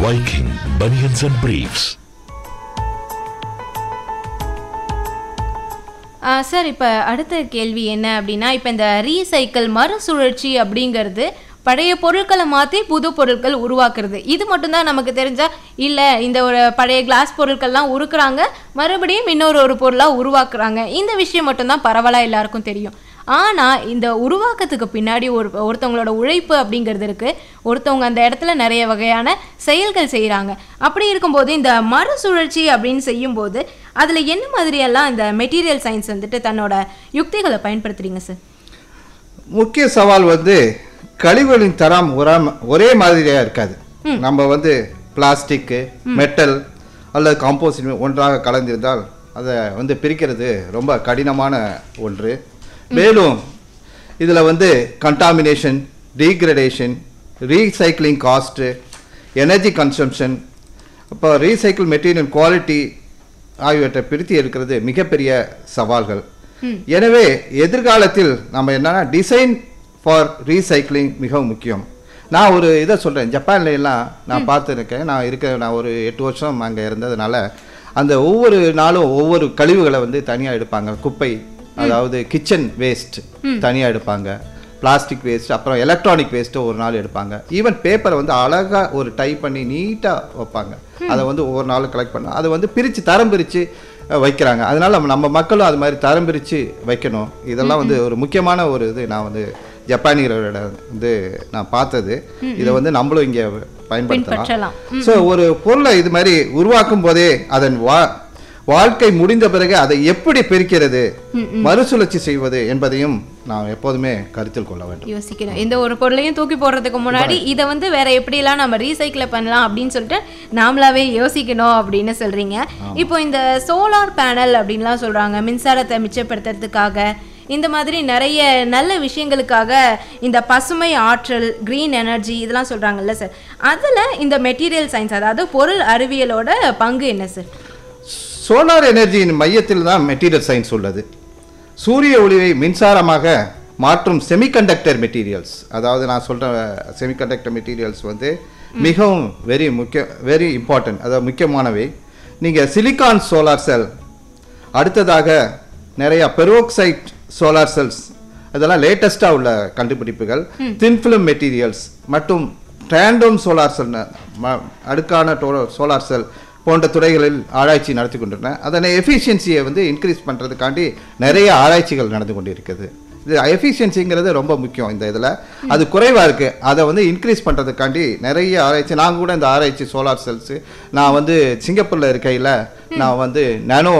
Viking Bunions and Briefs. ஆ, sir இப்போ அடுத்த கேள்வி என்ன அப்படின்னா இப்போ இந்த ரீசைக்கிள் மறுசுழற்சி அப்படிங்கிறது பழைய பொருட்களை மாற்றி புது பொருட்கள் உருவாக்குறது இது மட்டும்தான் நமக்கு தெரிஞ்சா இல்லை இந்த ஒரு பழைய கிளாஸ் பொருட்கள்லாம் உருக்குறாங்க மறுபடியும் இன்னொரு ஒரு பொருளாக உருவாக்குறாங்க இந்த விஷயம் மட்டும்தான் பரவலாக எல்லாருக்கும் தெரியும் ஆனால் இந்த உருவாக்கத்துக்கு பின்னாடி ஒரு ஒருத்தவங்களோட உழைப்பு அப்படிங்கிறது இருக்குது ஒருத்தவங்க அந்த இடத்துல நிறைய வகையான செயல்கள் செய்கிறாங்க அப்படி இருக்கும்போது இந்த மறுசுழற்சி அப்படின்னு செய்யும்போது அதில் என்ன மாதிரியெல்லாம் இந்த மெட்டீரியல் சயின்ஸ் வந்துட்டு தன்னோட யுக்திகளை பயன்படுத்துறீங்க சார் முக்கிய சவால் வந்து கழிவுகளின் தரம் ஒரே ஒரே மாதிரியா இருக்காது நம்ம வந்து பிளாஸ்டிக்கு மெட்டல் அல்லது காம்போசிட் ஒன்றாக கலந்திருந்தால் அதை வந்து பிரிக்கிறது ரொம்ப கடினமான ஒன்று மேலும் இதில் வந்து contamination degradation recycling cost energy consumption அப்போ ரீசைக்கிள் மெட்டீரியல் குவாலிட்டி ஆகியவற்றை பிரித்து எடுக்கிறது மிகப்பெரிய சவால்கள் எனவே எதிர்காலத்தில் நம்ம என்னன்னா டிசைன் ஃபார் ரீசைக்ளிங் மிகவும் முக்கியம் நான் ஒரு இதை சொல்கிறேன் ஜப்பான்ல எல்லாம் நான் பார்த்துருக்கேன் நான் இருக்க நான் ஒரு எட்டு வருஷம் அங்கே இருந்ததுனால அந்த ஒவ்வொரு நாளும் ஒவ்வொரு கழிவுகளை வந்து தனியாக எடுப்பாங்க குப்பை அதாவது கிச்சன் வேஸ்ட் தனியாக எடுப்பாங்க பிளாஸ்டிக் வேஸ்ட் அப்புறம் எலக்ட்ரானிக் வேஸ்ட்டு ஒரு நாள் எடுப்பாங்க ஈவன் பேப்பரை வந்து அழகாக ஒரு டைப் பண்ணி நீட்டாக வைப்பாங்க அதை வந்து ஒவ்வொரு நாளும் கலெக்ட் பண்ண அதை வந்து பிரித்து தரம் பிரித்து வைக்கிறாங்க அதனால நம்ம- நம்ம மக்களும் அது மாதிரி தரம் பிரித்து வைக்கணும் இதெல்லாம் வந்து ஒரு முக்கியமான ஒரு இது நான் வந்து ஜப்பானியரோட வந்து நான் பார்த்தது இதை வந்து நம்மளும் இங்கே பயன்படுத்தலாம் பின்பற்றலாம். ஸோ ஒரு பொருளை இது மாதிரி உருவாக்கும் போதே அதன் வா வாழ்க்கை முடிந்த பிறகு அதை எப்படி பிரிக்கிறது மறுசுழற்சி செய்வது என்பதையும் நாம் எப்போதுமே கருத்தில் கொள்ள வேண்டும் யோசிக்கணும் எந்த ஒரு பொருளையும் தூக்கி போடுறதுக்கு முன்னாடி இதை வந்து வேற எப்படிலாம் நம்ம ரீசைக்கிள் பண்ணலாம் அப்படின்னு சொல்லிட்டு நாமளாவே யோசிக்கணும் அப்படின்னு சொல்றீங்க இப்போ இந்த சோலார் பேனல் அப்படின்லாம் சொல்றாங்க மின்சாரத்தை மிச்சப்படுத்துறதுக்காக இந்த மாதிரி நிறைய நல்ல விஷயங்களுக்காக இந்த பசுமை ஆற்றல் கிரீன் எனர்ஜி இதெல்லாம் சொல்றாங்கல்ல சார் அதுல இந்த மெட்டீரியல் சயின்ஸ் அதாவது பொருள் அறிவியலோட பங்கு என்ன சார் சோலார் எனர்ஜியின் மையத்தில் தான் மெட்டீரியல் சயின்ஸ் உள்ளது சூரிய ஒளியை மின்சாரமாக மாற்றும் செமிகண்டக்டர் மெட்டீரியல்ஸ் அதாவது நான் சொல்ற செமிகண்டக்டர் மெட்டீரியல்ஸ் வந்து மிகவும் வெரி முக்கிய வெரி இம்பார்ட்டன்ட் அதாவது முக்கியமானவை நீங்கள் சிலிக்கான் சோலார் செல் அடுத்ததாக நிறைய பெரோக்சைட் சோலார் செல்ஸ் இதெல்லாம் லேட்டஸ்ட்டாக உள்ள கண்டுபிடிப்புகள் தின் ஃபிலிம் மெட்டீரியல்ஸ் மற்றும் டேண்டோம் சோலார் செல் அடுக்கான சோலார் செல் போன்ற துறைகளில் ஆராய்ச்சி நடத்தி கொண்டிருந்தன அதனை எஃபிஷியன்சியை வந்து இன்க்ரீஸ் பண்ணுறதுக்காண்டி நிறைய ஆராய்ச்சிகள் நடந்து கொண்டிருக்கிறது இது எஃபிஷியன்சிங்கிறது ரொம்ப முக்கியம் இந்த இதில் அது குறைவாக இருக்குது அதை வந்து இன்க்ரீஸ் பண்ணுறதுக்காண்டி நிறைய ஆராய்ச்சி நான் கூட இந்த ஆராய்ச்சி சோலார் செல்ஸு நான் வந்து சிங்கப்பூரில் இருக்கையில் நான் வந்து நானோ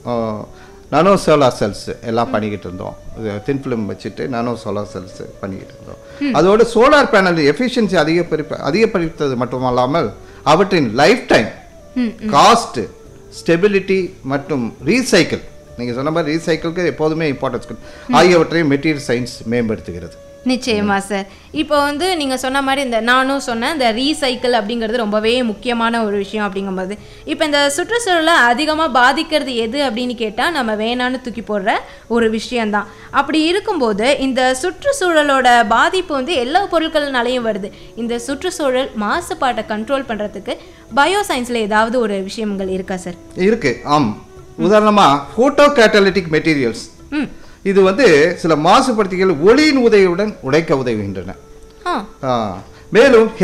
நானோ சோலார் செல்ஸ் எல்லாம் பண்ணிக்கிட்டு இருந்தோம் தின் ஃபிலிம் வச்சுட்டு நானோ சோலார் செல்ஸ் பண்ணிக்கிட்டு இருந்தோம் அதோட சோலார் பேனல் எஃபிஷியன்சி அதிகப்படி அதிகப்படுத்தது மட்டுமல்லாமல் அவற்றின் லைஃப் டைம் காஸ்ட் ஸ்டெபிலிட்டி மற்றும் ரீசைக்கிள் நீங்கள் சொன்ன மாதிரி ரீசைக்கிளுக்கு எப்போதுமே இம்பார்ட்டன்ஸ் ஆகியவற்றையும் மெட்டீரியல் சயின்ஸ் மேம்படுத்துகிறது நிச்சயமா சார் இப்போ வந்து நீங்க சொன்ன மாதிரி இந்த நானும் சொன்னேன் இந்த ரீசைக்கிள் அப்படிங்கிறது ரொம்பவே முக்கியமான ஒரு விஷயம் அப்படிங்கும்போது இப்போ இந்த சுற்றுச்சூழலை அதிகமாக பாதிக்கிறது எது அப்படின்னு கேட்டால் நம்ம வேணான்னு தூக்கி போடுற ஒரு விஷயம்தான் அப்படி இருக்கும்போது இந்த சுற்றுச்சூழலோட பாதிப்பு வந்து எல்லா பொருட்கள்னாலையும் வருது இந்த சுற்றுச்சூழல் மாசுபாட்டை கண்ட்ரோல் பண்ணுறதுக்கு பயோ சயின்ஸில் ஏதாவது ஒரு விஷயங்கள் இருக்கா சார் இருக்கு ஆம் உதாரணமா போட்டோ கேட்டலிட்டிக் மெட்டீரியல்ஸ் ம் இது வந்து சில மாசுபடுத்திகள் ஒளியின் உதவியுடன் உடைக்க உதவுகின்றன ஆ ஆ, மேலும்